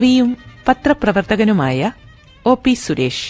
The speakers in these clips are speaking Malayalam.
കവിയും പത്രപ്രവർത്തകനുമായ ഒ പി സുരേഷ്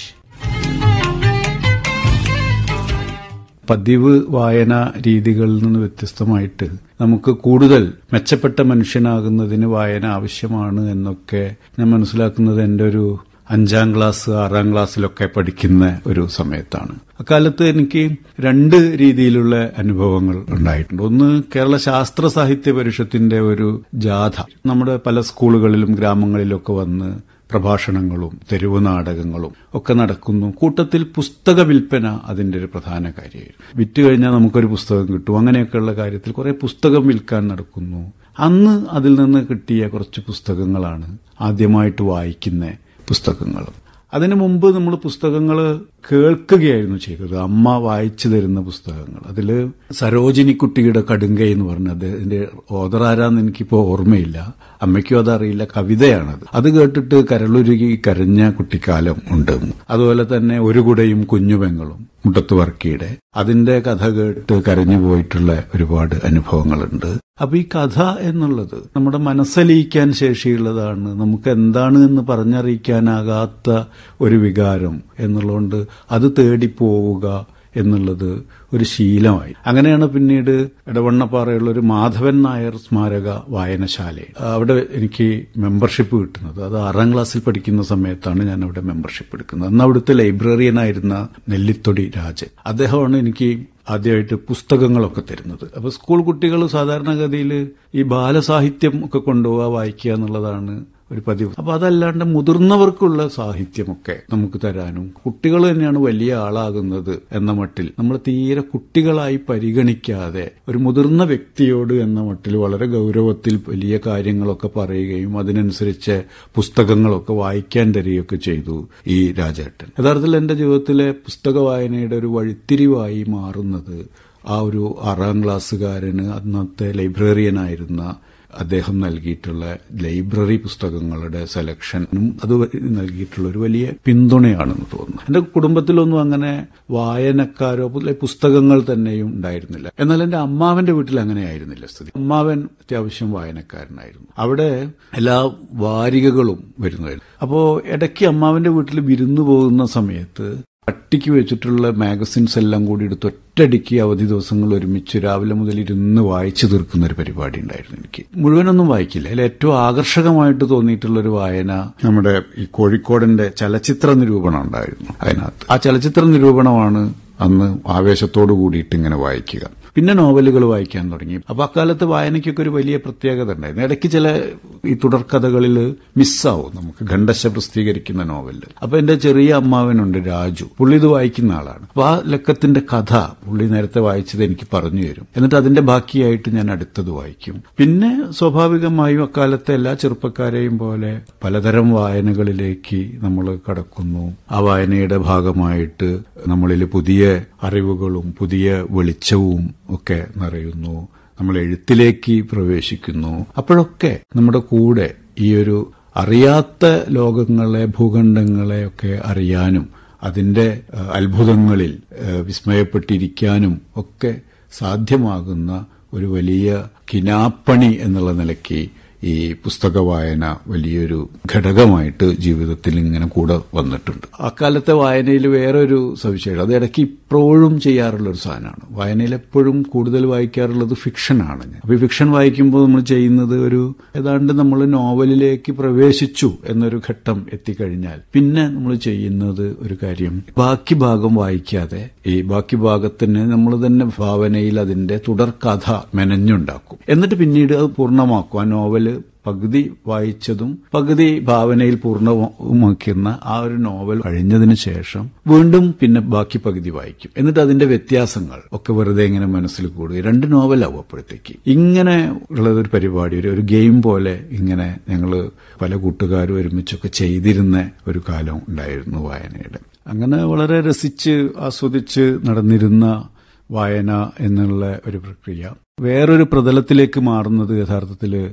പതിവ് വായന രീതികളിൽ നിന്ന് വ്യത്യസ്തമായിട്ട് നമുക്ക് കൂടുതൽ മെച്ചപ്പെട്ട മനുഷ്യനാകുന്നതിന് വായന ആവശ്യമാണ് എന്നൊക്കെ ഞാൻ മനസ്സിലാക്കുന്നത് എൻ്റെ ഒരു അഞ്ചാം ക്ലാസ് ആറാം ക്ലാസ്സിലൊക്കെ പഠിക്കുന്ന ഒരു സമയത്താണ് അക്കാലത്ത് എനിക്ക് രണ്ട് രീതിയിലുള്ള അനുഭവങ്ങൾ ഉണ്ടായിട്ടുണ്ട് ഒന്ന് കേരള ശാസ്ത്ര സാഹിത്യ പരിഷത്തിന്റെ ഒരു ജാഥ നമ്മുടെ പല സ്കൂളുകളിലും ഗ്രാമങ്ങളിലൊക്കെ വന്ന് പ്രഭാഷണങ്ങളും തെരുവ് നാടകങ്ങളും ഒക്കെ നടക്കുന്നു കൂട്ടത്തിൽ പുസ്തക വിൽപ്പന അതിന്റെ ഒരു പ്രധാന കാര്യമായിരുന്നു വിറ്റ് കഴിഞ്ഞാൽ നമുക്കൊരു പുസ്തകം കിട്ടും അങ്ങനെയൊക്കെയുള്ള കാര്യത്തിൽ കുറെ പുസ്തകം വിൽക്കാൻ നടക്കുന്നു അന്ന് അതിൽ നിന്ന് കിട്ടിയ കുറച്ച് പുസ്തകങ്ങളാണ് ആദ്യമായിട്ട് വായിക്കുന്ന പുസ്തകങ്ങൾ അതിനു മുമ്പ് നമ്മൾ പുസ്തകങ്ങൾ കേൾക്കുകയായിരുന്നു ചെയ്തത് അമ്മ വായിച്ചു തരുന്ന പുസ്തകങ്ങൾ അതിൽ സരോജിനി കുട്ടിയുടെ കടുങ്കൈ എന്ന് പറഞ്ഞ അദ്ദേഹത്തിന്റെ ഓദർ ആരാന്ന് എനിക്കിപ്പോ ഓർമ്മയില്ല അമ്മയ്ക്കും അതറിയില്ല കവിതയാണത് അത് കേട്ടിട്ട് കരളുരുകി കരഞ്ഞ കുട്ടിക്കാലം ഉണ്ട് അതുപോലെ തന്നെ ഒരു കുടയും കുഞ്ഞുപെങ്ങളും മുട്ടത്ത് വർക്കിയുടെ അതിന്റെ കഥ കേട്ട് കരഞ്ഞു പോയിട്ടുള്ള ഒരുപാട് അനുഭവങ്ങളുണ്ട് അപ്പൊ ഈ കഥ എന്നുള്ളത് നമ്മുടെ മനസ്സലിയിക്കാൻ ശേഷിയുള്ളതാണ് നമുക്ക് എന്താണ് എന്ന് പറഞ്ഞറിയിക്കാനാകാത്ത ഒരു വികാരം എന്നുള്ളതുകൊണ്ട് അത് തേടിപ്പോവുക എന്നുള്ളത് ഒരു ശീലമായി അങ്ങനെയാണ് പിന്നീട് ഇടവണ്ണപ്പാറയുള്ള ഒരു മാധവൻ നായർ സ്മാരക വായനശാല അവിടെ എനിക്ക് മെമ്പർഷിപ്പ് കിട്ടുന്നത് അത് ആറാം ക്ലാസ്സിൽ പഠിക്കുന്ന സമയത്താണ് ഞാൻ അവിടെ മെമ്പർഷിപ്പ് എടുക്കുന്നത് അന്ന് അവിടുത്തെ ലൈബ്രറിയനായിരുന്ന നെല്ലിത്തൊടി രാജൻ അദ്ദേഹമാണ് എനിക്ക് ആദ്യമായിട്ട് പുസ്തകങ്ങളൊക്കെ തരുന്നത് അപ്പൊ സ്കൂൾ കുട്ടികൾ സാധാരണഗതിയിൽ ഈ ബാലസാഹിത്യം ഒക്കെ കൊണ്ടുപോവുക വായിക്കുക എന്നുള്ളതാണ് ഒരു പതിവ് അപ്പൊ അതല്ലാണ്ട് മുതിർന്നവർക്കുള്ള സാഹിത്യമൊക്കെ നമുക്ക് തരാനും കുട്ടികൾ തന്നെയാണ് വലിയ ആളാകുന്നത് എന്ന മട്ടിൽ നമ്മൾ തീരെ കുട്ടികളായി പരിഗണിക്കാതെ ഒരു മുതിർന്ന വ്യക്തിയോട് എന്ന മട്ടിൽ വളരെ ഗൗരവത്തിൽ വലിയ കാര്യങ്ങളൊക്കെ പറയുകയും അതിനനുസരിച്ച് പുസ്തകങ്ങളൊക്കെ വായിക്കാൻ തരികയൊക്കെ ചെയ്തു ഈ രാജേട്ടൻ യഥാർത്ഥത്തിൽ എന്റെ ജീവിതത്തിലെ പുസ്തക വായനയുടെ ഒരു വഴിത്തിരിവായി മാറുന്നത് ആ ഒരു ആറാം ക്ലാസ്സുകാരന് അന്നത്തെ ലൈബ്രറിയനായിരുന്ന അദ്ദേഹം നൽകിയിട്ടുള്ള ലൈബ്രറി പുസ്തകങ്ങളുടെ സെലക്ഷനും അത് നൽകിയിട്ടുള്ള ഒരു വലിയ പിന്തുണയാണെന്ന് തോന്നുന്നു എന്റെ കുടുംബത്തിലൊന്നും അങ്ങനെ വായനക്കാരോ പുസ്തകങ്ങൾ തന്നെയും ഉണ്ടായിരുന്നില്ല എന്നാൽ എന്റെ അമ്മാവന്റെ വീട്ടിൽ അങ്ങനെ ആയിരുന്നില്ല സ്ഥിതി അമ്മാവൻ അത്യാവശ്യം വായനക്കാരനായിരുന്നു അവിടെ എല്ലാ വാരികകളും വരുന്നതായിരുന്നു അപ്പോ ഇടയ്ക്ക് അമ്മാവന്റെ വീട്ടിൽ വിരുന്നു പോകുന്ന സമയത്ത് പട്ടിക്ക് വെച്ചിട്ടുള്ള മാഗസിൻസ് എല്ലാം കൂടി എടുത്ത് ഒറ്റയടിക്ക് അവധി ദിവസങ്ങൾ ഒരുമിച്ച് രാവിലെ മുതൽ ഇരുന്ന് വായിച്ചു തീർക്കുന്ന ഒരു പരിപാടി ഉണ്ടായിരുന്നു എനിക്ക് മുഴുവനൊന്നും വായിക്കില്ല അതിൽ ഏറ്റവും ആകർഷകമായിട്ട് തോന്നിയിട്ടുള്ള ഒരു വായന നമ്മുടെ ഈ കോഴിക്കോടിന്റെ ചലച്ചിത്ര നിരൂപണം ഉണ്ടായിരുന്നു അതിനകത്ത് ആ ചലച്ചിത്ര നിരൂപണമാണ് അന്ന് ആവേശത്തോടു കൂടിയിട്ട് ഇങ്ങനെ വായിക്കുക പിന്നെ നോവലുകൾ വായിക്കാൻ തുടങ്ങി അപ്പൊ അക്കാലത്ത് വായനയ്ക്കൊക്കെ ഒരു വലിയ പ്രത്യേകത ഉണ്ടായിരുന്നു ഇടയ്ക്ക് ചില ഈ തുടർക്കഥകളിൽ മിസ്സാവും നമുക്ക് ഖണ്ഡശ പ്രസിദ്ധീകരിക്കുന്ന നോവലിൽ അപ്പൊ എന്റെ ചെറിയ അമ്മാവനുണ്ട് രാജു പുള്ളി ഇത് വായിക്കുന്ന ആളാണ് അപ്പൊ ആ ലക്കത്തിന്റെ കഥ പുള്ളി നേരത്തെ വായിച്ചത് എനിക്ക് പറഞ്ഞു തരും എന്നിട്ട് അതിന്റെ ബാക്കിയായിട്ട് ഞാൻ അടുത്തത് വായിക്കും പിന്നെ സ്വാഭാവികമായും അക്കാലത്തെ എല്ലാ ചെറുപ്പക്കാരെയും പോലെ പലതരം വായനകളിലേക്ക് നമ്മൾ കടക്കുന്നു ആ വായനയുടെ ഭാഗമായിട്ട് നമ്മളിൽ പുതിയ അറിവുകളും പുതിയ വെളിച്ചവും ഒക്കെ നിറയുന്നു നമ്മൾ എഴുത്തിലേക്ക് പ്രവേശിക്കുന്നു അപ്പോഴൊക്കെ നമ്മുടെ കൂടെ ഈ ഒരു അറിയാത്ത ലോകങ്ങളെ ഭൂഖണ്ഡങ്ങളെ ഒക്കെ അറിയാനും അതിന്റെ അത്ഭുതങ്ങളിൽ വിസ്മയപ്പെട്ടിരിക്കാനും ഒക്കെ സാധ്യമാകുന്ന ഒരു വലിയ കിനാപ്പണി എന്നുള്ള നിലയ്ക്ക് ഈ പുസ്തക വായന വലിയൊരു ഘടകമായിട്ട് ജീവിതത്തിൽ ഇങ്ങനെ കൂടെ വന്നിട്ടുണ്ട് അക്കാലത്തെ വായനയിൽ വേറൊരു സവിശേഷത അത് ഇടയ്ക്ക് ഇപ്പോഴും ചെയ്യാറുള്ള ഒരു സാധനമാണ് വായനയിൽ എപ്പോഴും കൂടുതൽ വായിക്കാറുള്ളത് ഫിക്ഷനാണ് അപ്പൊ ഈ ഫിക്ഷൻ വായിക്കുമ്പോൾ നമ്മൾ ചെയ്യുന്നത് ഒരു ഏതാണ്ട് നമ്മൾ നോവലിലേക്ക് പ്രവേശിച്ചു എന്നൊരു ഘട്ടം എത്തിക്കഴിഞ്ഞാൽ പിന്നെ നമ്മൾ ചെയ്യുന്നത് ഒരു കാര്യം ബാക്കി ഭാഗം വായിക്കാതെ ഈ ബാക്കി ഭാഗത്തിന് നമ്മൾ തന്നെ ഭാവനയിൽ അതിന്റെ തുടർക്കഥ മെനഞ്ഞുണ്ടാക്കും എന്നിട്ട് പിന്നീട് അത് പൂർണ്ണമാക്കും ആ നോവല് പകുതി വായിച്ചതും പകുതി ഭാവനയിൽ പൂർണ്ണമാക്കുന്ന ആ ഒരു നോവൽ കഴിഞ്ഞതിന് ശേഷം വീണ്ടും പിന്നെ ബാക്കി പകുതി വായിക്കും എന്നിട്ട് അതിന്റെ വ്യത്യാസങ്ങൾ ഒക്കെ വെറുതെ ഇങ്ങനെ മനസ്സിൽ കൂടുക രണ്ട് നോവലാവും അപ്പോഴത്തേക്ക് ഇങ്ങനെ ഉള്ളതൊരു പരിപാടി ഒരു ഒരു ഗെയിം പോലെ ഇങ്ങനെ ഞങ്ങൾ പല കൂട്ടുകാരും ഒരുമിച്ചൊക്കെ ചെയ്തിരുന്ന ഒരു കാലം ഉണ്ടായിരുന്നു വായനയുടെ അങ്ങനെ വളരെ രസിച്ച് ആസ്വദിച്ച് നടന്നിരുന്ന വായന എന്നുള്ള ഒരു പ്രക്രിയ വേറൊരു പ്രതലത്തിലേക്ക് മാറുന്നത് യഥാർത്ഥത്തിൽ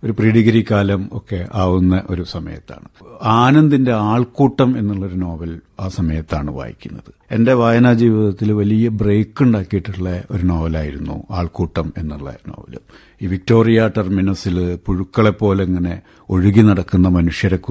ഒരു പ്രീ ഡിഗ്രി കാലം ഒക്കെ ആവുന്ന ഒരു സമയത്താണ് ആനന്ദിന്റെ ആൾക്കൂട്ടം എന്നുള്ളൊരു നോവൽ ആ സമയത്താണ് വായിക്കുന്നത് എന്റെ വായനാ ജീവിതത്തിൽ വലിയ ബ്രേക്ക് ഉണ്ടാക്കിയിട്ടുള്ള ഒരു നോവലായിരുന്നു ആൾക്കൂട്ടം എന്നുള്ള നോവൽ ഈ വിക്ടോറിയ ടെർമിനസിൽ പുഴുക്കളെ പോലെ ഇങ്ങനെ ഒഴുകി നടക്കുന്ന മനുഷ്യരെ